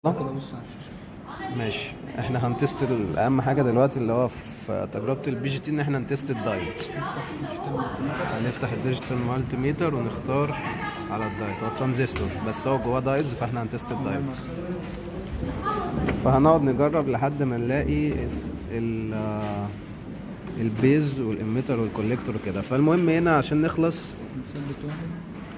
كده بص على الشاشة ماشي احنا هنتست ال- اهم حاجه دلوقتي اللي هو في تجربه البي جي تي ان احنا نتست الدايت هنفتح الديجيتال مالتي ميتر ونختار على الدايت هو ترانزستور بس هو جواه دايتس فاحنا هنتست الدايت فهنقعد نجرب لحد ما نلاقي الس- ال البيز والاميتر والكوليكتور وكده فالمهم هنا عشان نخلص نثبت واحد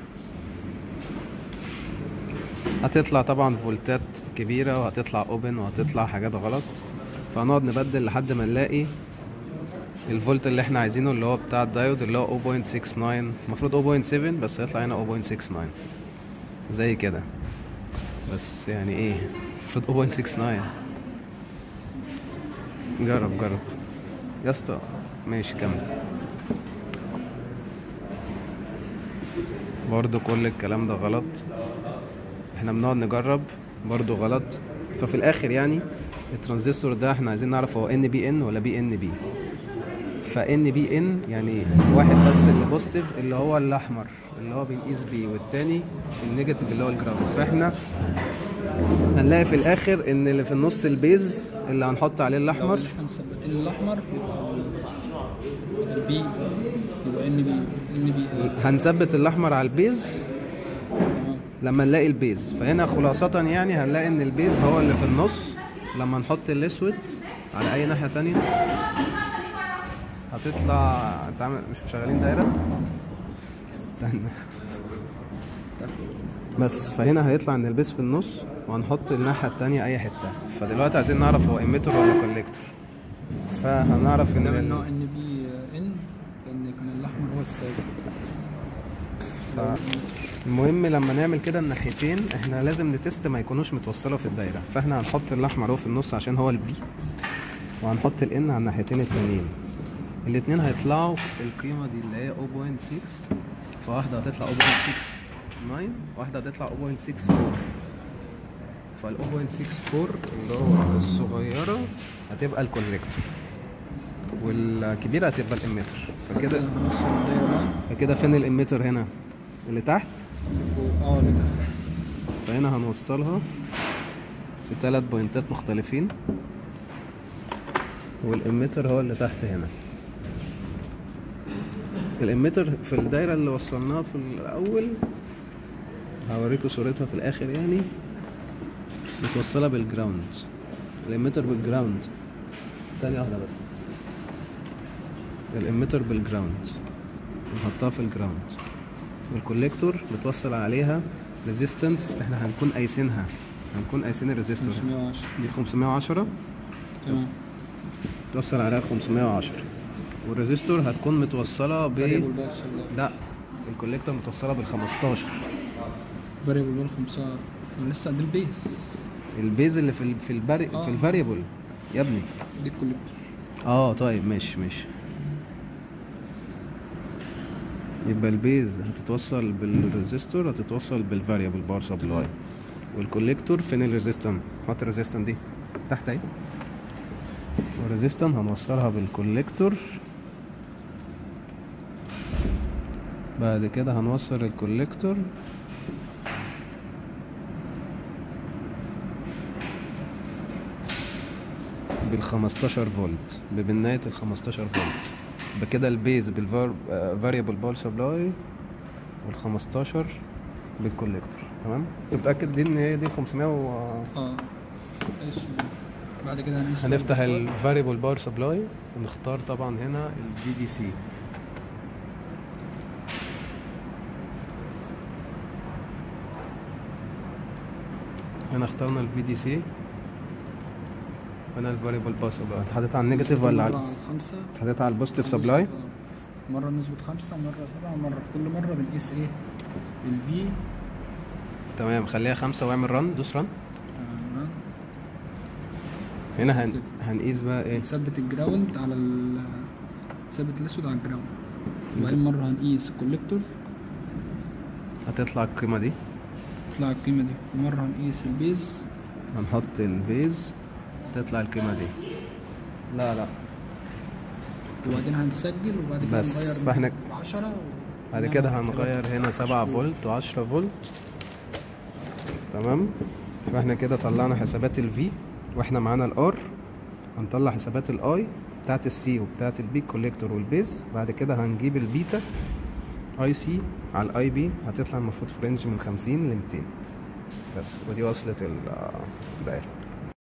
هتطلع طبعا فولتات كبيرة وهتطلع اوبن وهتطلع حاجات غلط فهنقعد نبدل لحد ما نلاقي الفولت اللي احنا عايزينه اللي هو بتاع الدايود اللي هو 0.69 المفروض 0.7 بس هيطلع هنا 0.69 زي كده بس يعني ايه المفروض 0.69 جرب جرب يا اسطى ماشي كمل برضو كل الكلام ده غلط احنا بنقعد نجرب برضو غلط ففي الاخر يعني الترانزستور ده احنا عايزين نعرف هو ان بي ان ولا بي ان بي فان بي ان يعني واحد بس اللي بوزيتيف اللي هو الاحمر اللي هو بنقيس بيه والتاني النيجاتيف اللي هو الجراوند فاحنا هنلاقي في الاخر ان اللي في النص البيز اللي هنحط عليه لو الاحمر اللي احنا مثبتين الاحمر يبقى البي يبقى ان بي ان بي هنثبت الاحمر على البيز لما نلاقي البيز فهنا خلاصة يعني هنلاقي ان البيز هو اللي في النص لما نحط الاسود على اي ناحية تانية هتطلع انت عامل مش مشغلين دايرة استنى بس فهنا هيطلع ان البيز في النص وهنحط الناحية التانية اي حتة فدلوقتي عايزين نعرف هو ايميتور ولا كوليكتور فهنعرف ان ده من ال- نوع ان بي ان لان كان الاحمر هو الثابت المهم لما نعمل كده الناحيتين احنا لازم نتست ما يكونوش متوصله في الدايره فاحنا هنحط الاحمر هو في النص عشان هو البي وهنحط الان على الناحيتين التانيين الاتنين هيطلعوا القيمه دي اللي هي 0.6 فواحده هتطلع 0.69 واحده هتطلع 0.64 فال 0.64 اللي هو الصغيره هتبقى الكونكتور والكبيره هتبقى الاميتر فكده نص الدايره بقى فكده فين الاميتر هنا اللي تحت فوق اه اللي تحت فهنا هنوصلها في ثلاث بوينتات مختلفين والاميتر هو اللي تحت هنا الاميتر في الدايرة اللي وصلناها في الأول هوريكم صورتها في الآخر يعني متوصلة بالجراوند الاميتر بالجراوند ثانية واحدة بس الاميتر بالجراوند نحطها في الجراوند والكوليكتور متوصل عليها ريزيستنس احنا هنكون قايسينها هنكون قايسين الريزيستور 510 دي 510 تمام متوصل عليها 510 والريزيستور هتكون متوصله ب فاريبل بقى شغال لا الكوليكتور متوصله بال 15 فاريبل بقى خمسة أنا لسه عند البيس البيز اللي في ال في البري آه. في الفاريبل يا ابني دي الكوليكتور اه طيب ماشي ماشي يبقى البيز هتتوصل بالريزيستور هتتوصل بالفاريبل باور سبلاي والكوليكتور فين الريزيستان حط الريزيستان دي تحت اهي والريزيستان هنوصلها بالكوليكتور بعد كده هنوصل الكوليكتور بال 15 فولت ببناية ال 15 فولت يبقى كده البيز بالفاريبل بول سبلاي وال 15 بالكوليكتور تمام انت متاكد دي ان هي دي 500 و... اه ايش بعد كده هنقيس هنفتح بقى الفاريبل باور سبلاي ونختار طبعا هنا الفي دي سي هنا اخترنا الفي دي سي هنا الفاريبل باور سبلاي انت حاططها على النيجاتيف ولا على مرة على خمسة حطيتها على البوزيتيف سبلاي مرة نسبة خمسة مرة سبعة مرة في كل مرة بنقيس ايه الفي تمام خليها خمسة واعمل رن دوس رن هنا هن... هنقيس بقى ايه نثبت الجراوند على ال نثبت الاسود على الجراوند وبعدين مرة هنقيس الكوليكتور هتطلع القيمة دي تطلع القيمة دي ومرة هنقيس البيز هنحط البيز تطلع القيمة دي لا لا وبعدين هنسجل وبعد كده بس، نغير فاحنا- 10 بعد كده هنغير هنا سبعة فولت وعشرة فولت تمام فاحنا كده طلعنا حسابات الفي واحنا معانا الار هنطلع حسابات الاي بتاعت السي وبتاعت البي كوليكتور والبيز بعد كده هنجيب البيتا اي سي على الاي بي هتطلع المفروض في رينج من 50 ل 200 بس ودي وصلت ال- الدايره